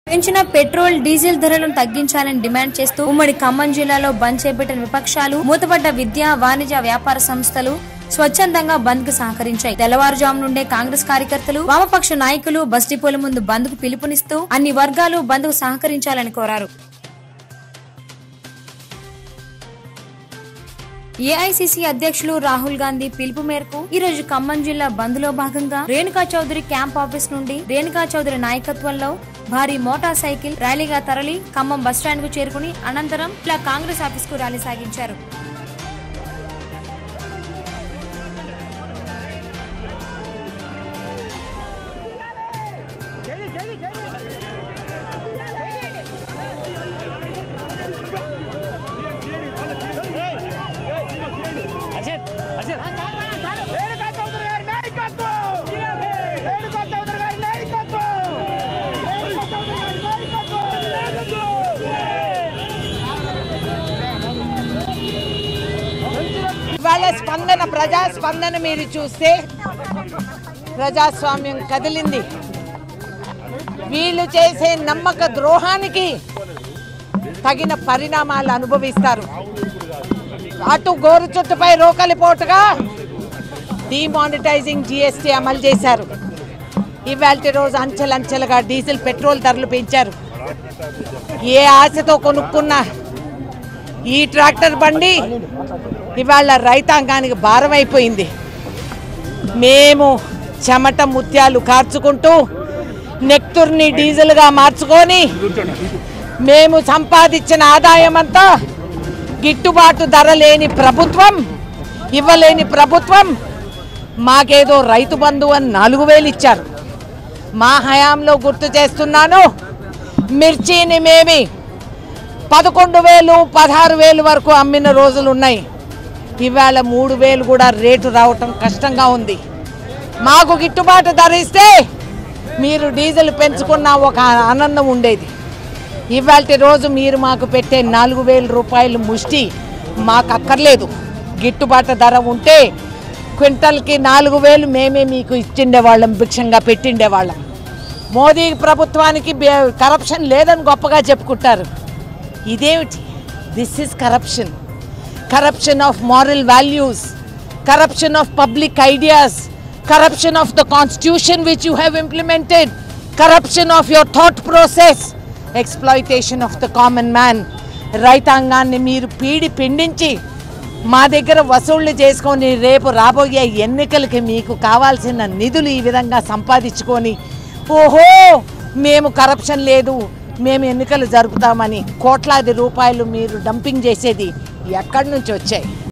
పెంచిన petrol diesel ధరలను తగ్గించాలని డిమాండ్ చేస్తూ ఉమ్మడి ఖమ్మం జిల్లాలో బంద్ చేపట్టిన విపక్షాలు మూతపడ్డ విద్యా వాణిజ్య వ్యాపార సంస్థలు స్వచ్ఛందంగా బంద్ కు సహకరించాయి తెల్లవారుజాము నుండే కాంగ్రెస్ కార్యకర్తలు వామపక్ష నాయకులు బస్ డిపోల ముందు బంద్ కు పిలుపునిస్తూ అన్ని వర్గాలు బంద్ కు సహకరించాలని కోరారు ఏఐసిసి అధ్యక్షులు రాహుల్ గాంధీ పిలుపు మేరకు ఈ రోజు ఖమ్మం జిల్లా బంద్ లో భాగంగా రేణుకా చౌదరి క్యాంప్ ఆఫీస్ నుండి రేణుకా చౌదరి నాయకత్వంలో భారీ మోటార్ సైకిల్ ర్యాలీగా తరలి ఖమ్మం బస్టాండ్ కు చేరుకుని అనంతరం ఇలా కాంగ్రెస్ ఆఫీస్ కు ర్యాలీ సాగించారు రేణుకా చౌదరి గారి నాయకత్వం రేణుకా చౌదరి గారి నాయకత్వం రేణుకా చౌదరి గారి నాయకత్వం ఇవాళ స్పందన ప్రజా స్పందన మీరు చూస్తే ప్రజాస్వామ్యం కదిలింది వీళ్ళు చేసే నమ్మక ద్రోహానికి తగిన పరిణామాలు అనుభవిస్తారు అటు గోరు చుట్టుపై రోకలి పోటుగా డిమానిటైజింగ్ జిఎస్టీ అమలు చేశారు ఇవాళ రోజు అంచెలంచెలుగా డీజిల్ పెట్రోల్ ధరలు పెంచారు ఏ ఆశతో కొనుక్కున్న ఈ ట్రాక్టర్ బండి ఇవాళ రైతాంగానికి భారం అయిపోయింది మేము చెమట ముత్యాలు కార్చుకుంటూ నెక్తుర్ని డీజిల్గా మార్చుకొని మేము సంపాదించిన ఆదాయం అంతా గిట్టుబాటు ధర లేని ప్రభుత్వం ఇవ్వలేని ప్రభుత్వం మాకేదో రైతు బంధు అని నాలుగు వేలు ఇచ్చారు మా హయాంలో గుర్తు చేస్తున్నాను మిర్చిని మేమి పదకొండు వేలు పదహారు వేలు వరకు అమ్మిన రోజులు ఉన్నాయి ఇవాళ మూడు వేలు కూడా రేటు రావటం కష్టంగా ఉంది మాకు గిట్టుబాటు ధర ఇస్తే మీరు డీజిల్ పెంచుకున్న ఒక ఆనందం ఉండేది ఇవాళ రోజు మీరు మాకు పెట్టే నాలుగు వేల రూపాయలు ముష్టి మాకు అక్కర్లేదు గిట్టుబాటు ధర ఉంటే క్వింటల్కి నాలుగు వేలు మేమే మీకు ఇచ్చిండేవాళ్ళం భిక్షంగా పెట్టిండేవాళ్ళం మోదీ ప్రభుత్వానికి బే- కరప్షన్ లేదని గొప్పగా చెప్పుకుంటారు ఇదేమిటి this is corruption corruption of moral values corruption of public ideas corruption of the constitution which you have implemented corruption of your thought process exploitation of the common man రైతాంగాన్ని మీరు పీడి పిండించి మా దగ్గర వసూళ్లు చేసుకొని రేపు రాబోయే ఎన్నికలకి మీకు కావాల్సిన నిధులు ఈ విధంగా సంపాదించుకొని ఓహో మేము కరప్షన్ లేదు మేము ఎన్నికలు జరుపుతామని కోట్లాది రూపాయలు మీరు డంపింగ్ చేసేది ఎక్కడి నుంచి వచ్చాయి